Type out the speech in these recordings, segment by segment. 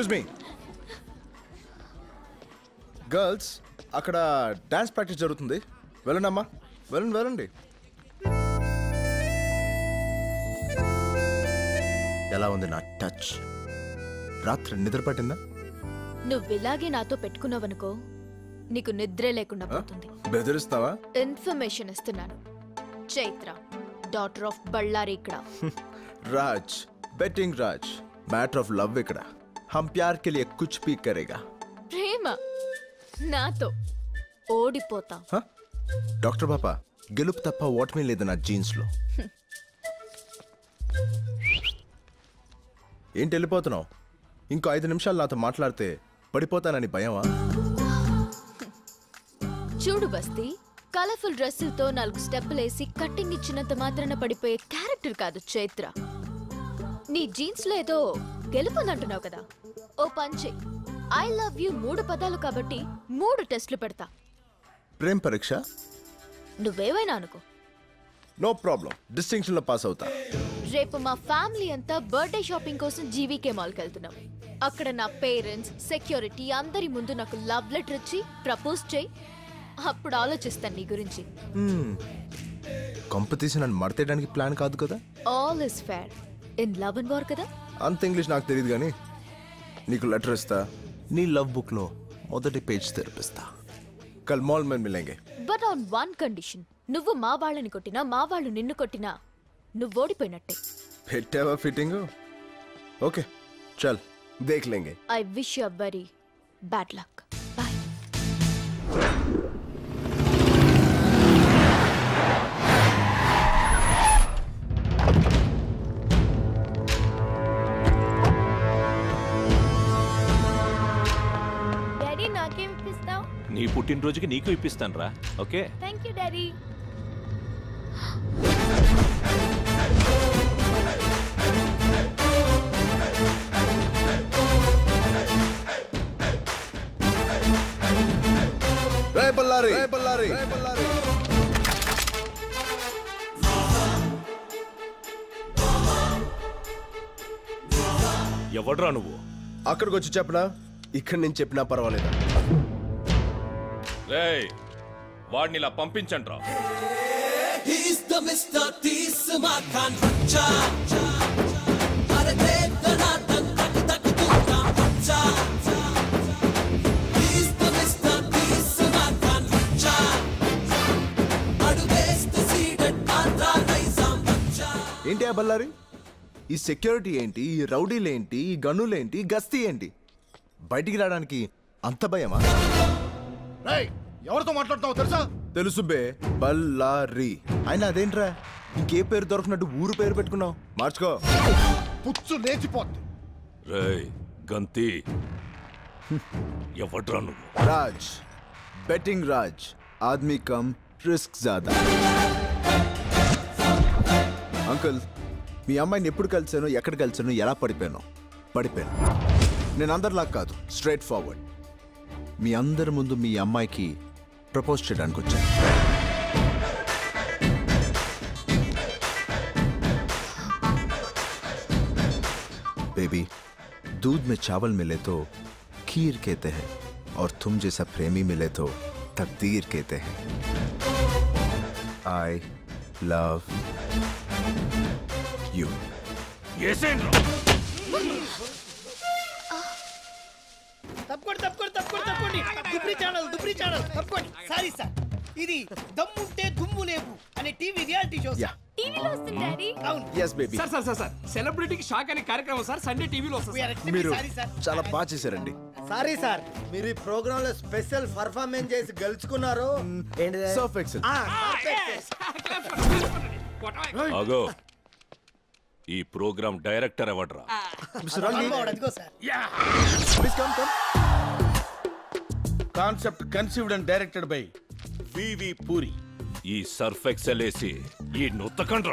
మీ girls అక్కడ dance practice జరుగుతుంది వెళ్ళండి అమ్మా వెళ్ళండి వెళ్ళండి ఎలా ఉంది నా టచ్ రాత్రి నిద్ర పట్టిందా నువ్వు ఇలాగే నాతో పెట్టుకున్నావనుకో నీకు నిద్రే లేకుండా పోతుంది బెదిరిస్తావా ఇన్ఫర్మేషన్ ఇస్తున్నాను చైత్ర డాటర్ ఆఫ్ బళ్ళారి ఇక్కడ Raj betting Raj matter of love ఇక్కడ हम प्यार के लिए कुछ भी करेगा ప్రేమ నాతో ఓడిపోతా హ? డాక్టర్ బాపా గెలుపు తప్ప ఓటమి లేదు నా జీన్స్లో ఏంటి వెళ్ళిపోతున్నావు ఇంకో ఐదు నిమిషాలు నాతో మాట్లాడితే పడిపోతానని భయమా చూడు బస్తీ కలర్ఫుల్ డ్రెస్సులతో నాలుగు స్టెప్పులేసి కట్టింగ్ ఇచ్చినంత మాత్రాన పడిపోయే క్యారెక్టర్ కాదు చైత్ర నీ జీన్స్ లో ఏదో గెలుపుందంటున్నావు కదా ఓ పంచే ఐ లవ్ యూ మూడు పదాలు కాబట్టి మూడు టెస్టులు పెడతా ప్రేమ పరీక్ష నువ్వేవైనా అనుకో నో ప్రాబ్లం డిస్టింక్షన్లో పాస్ అవుతా రేపు మా ఫ్యామిలీ అంతా బర్త్డే షాపింగ్ కోసం జీవీకే మాల్కి వెళ్తున్నాం అక్కడ నా పేరెంట్స్ సెక్యూరిటీ అందరి ముందు నాకు లవ్ లెటర్ ఇచ్చి ప్రపోజ్ చేయి అప్పుడు ఆలోచిస్తాను నీ గురించి కాంపిటీషన్ నన్ను మడతేయడానికి ప్లాన్ కాదు కదా all is fair in love and war కదా అంత ఇంగ్లీష్ నాకు తెలియదు కానీ నీకు లెటర్ ఇస్తా నీ లవ్ బుక్లో మొదటి పేజ్ తెరిపిస్తా కల్ మాల్ में मिलेंगे బట్ ఆన్ వన్ కండిషన్ నువ్వు మా వాళ్ళని కొట్టినా మా వాళ్ళు నిన్ను కొట్టినా నువ్వు ఓడిపోయినట్టే పెట్టావా ఫిట్టింగ్ ఓకే చల్ దేఖ్ లేంగే I wish you very bad luck boy daddy నాకేం ఇప్పిస్తావు నీ పుట్టినరోజుకి నీకు ఇప్పిస్తాను రా ఓకే థ్యాంక్ యూ డాడీ రే బల్లారి రే బల్లారి రే బల్లారి ఎవడ్రా నువ్వు అక్కడికి వచ్చి చెప్పనా ఇక్కడి నుంచి చెప్పినా పర్వాలేదు రేయ్ వాడిని ఇలా పంపించండి రా He's the Mr. Tisma Khan Racha. Are de dana dan tak tak tumka pacha. He's the Mr. Tisma Khan Racha. Adu best seated Andhra Naizam Racha. ఏంటి ఆ బల్లారి ఈ సెక్యూరిటీ ఏంటి ఈ రౌడీలు ఏంటి ఈ గన్నులేంటి గస్తీ ఏంటి బయటికి రావడానికి అంత భయమా ఎవరితో మాట్లాడుతున్నావు తెలుసా తెలుసు బే బల్లారి అయినా అదేంట్రా ఇంకే పేరు దొరకనట్టు ఊరు పేరు పెట్టుకున్నావు మార్చుకో పుచ్చు లేచిపోద్ది రేయ్ గంతి ఎవడ్రా నువ్వు రాజ్ బెట్టింగ్ రాజ్ ఆద్మీ కమ్ రిస్క్ జాదా అంకుల్ మీ అమ్మాయిని ఎప్పుడు కలిసాను ఎక్కడ కలిసాను ఎలా పడిపోయాను పడిపోయాను నేను అందరిలా కాదు స్ట్రైట్ ఫార్వర్డ్ మీ అందరి ముందు మీ అమ్మాయికి ప్రపోజ్ చేయడానికి వచ్చాను बेबी दूध में चावल मिले तो खीर कहते हैं और तुम जैसा प्रेमी मिले तो तकदीर कहते हैं आई लव यू తప్పుకోండి తప్పుకోండి తప్పుకోండి తప్పుకోండి దుబ్రి ఛానల్ దుబ్రి ఛానల్ తప్పుకోండి సారీ సార్ ఇది దమ్ముంటే దుమ్ము లేవు అనే టీవీ రియాలిటీ షో యా టీవీలో వస్తుంది డాడీ అవును yes baby sir sir sir sir సెలబ్రిటీకి షాక్ అనే కార్యక్రమం సార్ సండే టీవీలో వస్తుంది We are extremely మీరు sorry, sir. చాలా బాగా చేశారండి సారీ సార్ మీరు ఈ ప్రోగ్రామ్ లో స్పెషల్ పర్ఫార్మెన్స్ చేసి గెలుచుకున్నారు ఏంటిది? సర్ఫ్ ఎక్సెల్ ఆ, perfect. అగో ఈ ప్రోగ్రామ్ డైరెక్టర్ ఎవడ్రా మిస్టర్ రంగి అనుభవం, అదిగో sir please come come concept conceived and directed by V V Puri ఈ సర్ఫ్ ఎక్సెల్ వేసి ఈ నుత్తకండ్రా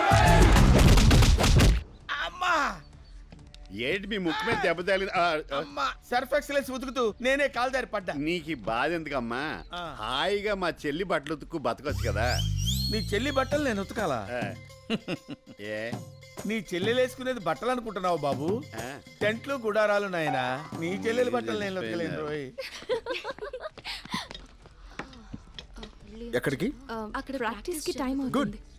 అమ్మా ఏంటి మీ ముక్కు మీద దెబ్బ తగిలింది ఆ, ఆ, అమ్మా సర్ఫ్ ఎక్సలెన్స్ ఉతుకుతూ నేనే కాలు దారి పడ్డా నీకు ఈ బాధ ఎందుకమ్మా హాయిగా మా చెల్లి బట్టలు ఉతుక్కు బతకొచ్చు కదా నీ చెల్లి బట్టలు నేను ఉతకాలా ఆ. ఏ నీ చెల్లెలు వేసుకునేది బట్టలు అనుకుంటున్నావు బాబు టెంట్లు గుడారాలు నాయనా నీ చెల్లెలు బట్టలు నేను ఉతకలేను రోయ్ ఎక్కడికి అక్కడ ప్రాక్టీస్ కి టైం గుడ్ అవుతుంది